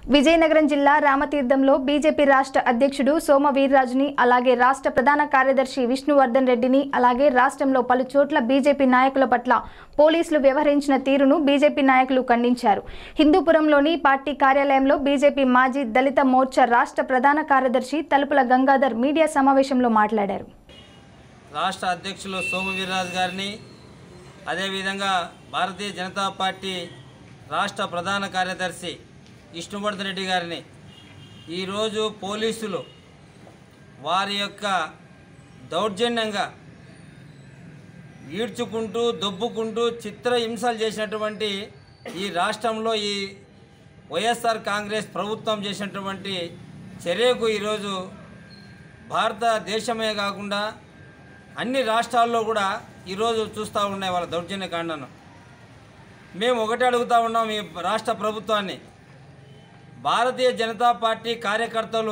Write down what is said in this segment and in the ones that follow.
విజయనగరం జిల్లా రామతీర్థంలో బీజేపీ రాష్ట్ర అధ్యక్షుడు సోమ వీర్రాజుని అలాగే రాష్ట్ర ప్రధాన కార్యదర్శి విష్ణువర్ధన్ రెడ్డిని అలాగే రాష్ట్రంలో పలు చోట్ల బీజేపీ నాయకుల పట్ల పోలీసులు వ్యవహరించిన తీరును బీజేపీ నాయకులు ఖండించారు హిందూపురంలోని పార్టీ కార్యాలయంలో బీజేపీ మాజీ దళిత మోర్చా రాష్ట్ర ప్రధాన కార్యదర్శి తలుపుల గంగాధర్ మీడియా సమావేశంలో మాట్లాడారు రాష్ట్ర అధ్యక్షులు సోము వీర్రాజు గారిని అదేవిధంగా భారతీయ జనతా పార్టీ రాష్ట్ర ప్రధాన కార్యదర్శి విష్ణువర్ధన్ రెడ్డి గారిని ఈరోజు పోలీసులు వారి యొక్క దౌర్జన్యంగా ఈడ్చుకుంటూ దొబ్బుకుంటూ చిత్ర హింసలు చేసినటువంటి ఈ రాష్ట్రంలో ఈ వైఎస్ఆర్ కాంగ్రెస్ ప్రభుత్వం చేసినటువంటి చర్యకు ఈరోజు భారతదేశమే కాకుండా అన్ని రాష్ట్రాల్లో కూడా ఈరోజు చూస్తూ ఉన్నాయి వాళ్ళ దౌర్జన్య కాండను మేము ఒకటి అడుగుతా ఉన్నాం ఈ రాష్ట్ర ప్రభుత్వాన్ని భారతీయ జనతా పార్టీ కార్యకర్తలు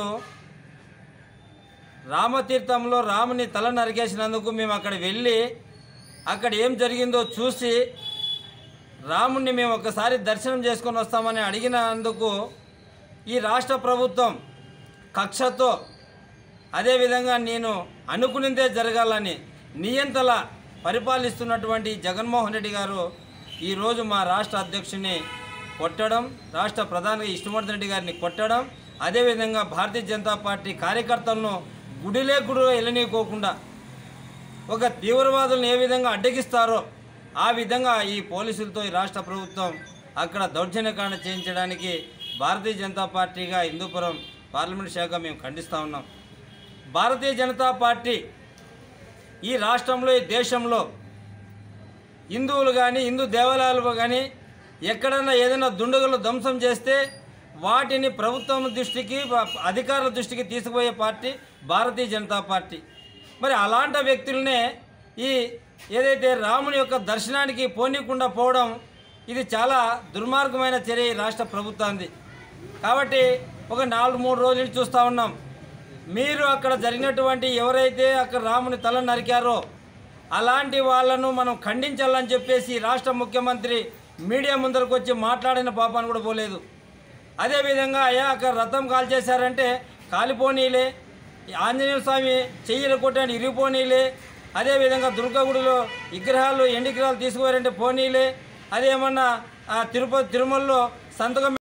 రామతీర్థంలో రాముని తల నరికేసినందుకు మేము అక్కడ వెళ్ళి అక్కడ ఏం జరిగిందో చూసి రాముణ్ణి మేము ఒకసారి దర్శనం చేసుకొని వస్తామని అడిగినందుకు ఈ రాష్ట్ర ప్రభుత్వం కక్షతో అదేవిధంగా నేను అనుకునిందే జరగాలని నియంతల పరిపాలిస్తున్నటువంటి జగన్మోహన్ రెడ్డి గారు ఈరోజు మా రాష్ట్ర అధ్యక్షుని కొట్టడం రాష్ట్ర ప్రధాని విష్ణువర్ధన్ రెడ్డి గారిని కొట్టడం అదేవిధంగా భారతీయ జనతా పార్టీ కార్యకర్తలను గుడిలే గుడి వెళ్ళనీయకోకుండా ఒక తీవ్రవాదులను ఏ విధంగా అడ్డగిస్తారో ఆ విధంగా ఈ పోలీసులతో ఈ రాష్ట్ర ప్రభుత్వం అక్కడ దౌర్జన్యకాండ చేయించడానికి భారతీయ జనతా పార్టీగా హిందూపురం పార్లమెంట్ శాఖ మేము ఖండిస్తూ ఉన్నాం భారతీయ జనతా పార్టీ ఈ రాష్ట్రంలో ఈ దేశంలో హిందువులు కానీ హిందూ దేవాలయాలు కానీ ఎక్కడన్నా ఏదైనా దుండగులు ధ్వంసం చేస్తే వాటిని ప్రభుత్వం దృష్టికి ప- అధికారుల దృష్టికి తీసుకుపోయే పార్టీ భారతీయ జనతా పార్టీ మరి అలాంటి వ్యక్తులనే ఈ ఏదైతే రాముని యొక్క దర్శనానికి పోనీకుండా పోవడం ఇది చాలా దుర్మార్గమైన చర్య ఈ రాష్ట్ర ప్రభుత్వానికి కాబట్టి ఒక నాలుగు మూడు రోజుల నుంచి చూస్తూ ఉన్నాం మీరు అక్కడ జరిగినటువంటి ఎవరైతే అక్కడ రాముని తల నరికారో అలాంటి వాళ్ళను మనం ఖండించాలని చెప్పేసి ఈ రాష్ట్ర ముఖ్యమంత్రి మీడియా ముందరకు వచ్చి మాట్లాడిన పాపాన్ని కూడా పోలేదు అదేవిధంగా అయ్యా అక్కడ రథం కాల్చేశారంటే కాలిపోనీలే ఈ ఆంజనేయ స్వామి చెయ్యిలు కొట్టని ఇరిగిపోనీలే అదేవిధంగా దుర్గగుడిలో విగ్రహాలు ఎండి విగ్రహాలు తీసుకుపోయారంటే పోనీలే అదేమన్నా ఆ తిరుపతి తిరుమలలో సంతకం